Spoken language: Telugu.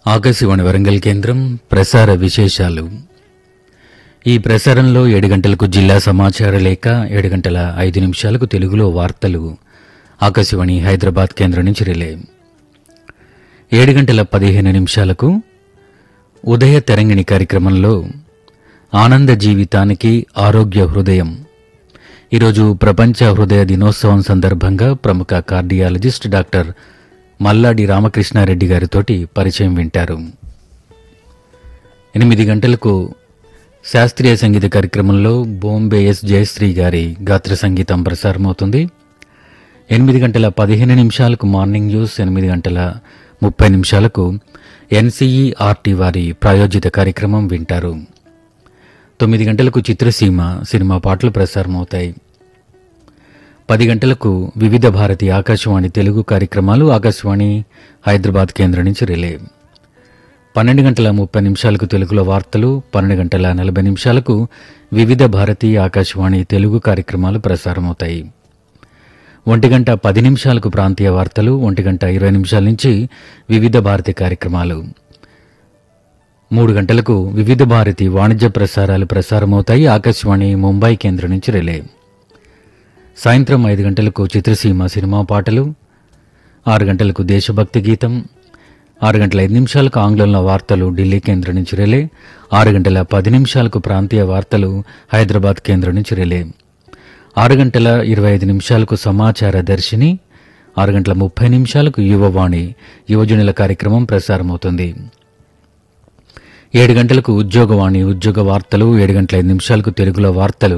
ఆకాశవాణి వరంగల్ కేంద్రం ప్రసార విశేషాలు ఈ ప్రసారంలో ఏడు గంటలకు జిల్లా సమాచార లేఖ ఏడు గంటల ఐదు నిమిషాలకు తెలుగులో వార్తలు ఆకాశవాణి హైదరాబాద్ కేంద్రం నుంచి రిలే ఏడు గంటల పదిహేను నిమిషాలకు ఉదయ తెరంగిణి కార్యక్రమంలో ఆనంద జీవితానికి ఆరోగ్య హృదయం ఈరోజు ప్రపంచ హృదయ దినోత్సవం సందర్భంగా ప్రముఖ కార్డియాలజిస్ట్ డాక్టర్ మల్లాడి రామకృష్ణారెడ్డి గారితోటి పరిచయం వింటారు ఎనిమిది గంటలకు శాస్త్రీయ సంగీత కార్యక్రమంలో బోంబే ఎస్ జయశ్రీ గారి గాత్ర సంగీతం ప్రసారమవుతుంది ఎనిమిది గంటల పదిహేను నిమిషాలకు మార్నింగ్ న్యూస్ ఎనిమిది గంటల ముప్పై నిమిషాలకు ఎన్సీఈఆర్టీ వారి ప్రాయోజిత కార్యక్రమం వింటారు తొమ్మిది గంటలకు చిత్రసీమ సినిమా పాటలు ప్రసారమవుతాయి పది గంటలకు వివిధ భారతి ఆకాశవాణి తెలుగు కార్యక్రమాలు ఆకాశవాణి హైదరాబాద్ కేంద్రం నుంచి రిలే పన్నెండు గంటల ముప్పై నిమిషాలకు తెలుగులో వార్తలు పన్నెండు గంటల నలభై నిమిషాలకు వివిధ భారతి ఆకాశవాణి తెలుగు కార్యక్రమాలు ప్రసారమవుతాయి ఒంటి గంట పది నిమిషాలకు ప్రాంతీయ వార్తలు ఒంటి గంట ఇరవై నిమిషాల నుంచి వివిధ భారతి కార్యక్రమాలు మూడు గంటలకు వివిధ భారతి వాణిజ్య ప్రసారాలు ప్రసారమవుతాయి ఆకాశవాణి ముంబై కేంద్రం నుంచి రిలే సాయంత్రం ఐదు గంటలకు చిత్రసీమ సినిమా పాటలు ఆరు గంటలకు దేశభక్తి గీతం ఆరు గంటల ఐదు నిమిషాలకు ఆంగ్లంలో వార్తలు ఢిల్లీ కేంద్రం నుంచి రిలే ఆరు గంటల పది నిమిషాలకు ప్రాంతీయ వార్తలు హైదరాబాద్ కేంద్రం నుంచి రిలే ఆరు గంటల ఇరవై ఐదు నిమిషాలకు సమాచార దర్శిని ఆరు గంటల ముప్పై నిమిషాలకు యువవాణి యువజనుల కార్యక్రమం ప్రసారమవుతుంది ఏడు గంటలకు ఉద్యోగవాణి ఉద్యోగ వార్తలు ఏడు గంటల ఐదు నిమిషాలకు తెలుగులో వార్తలు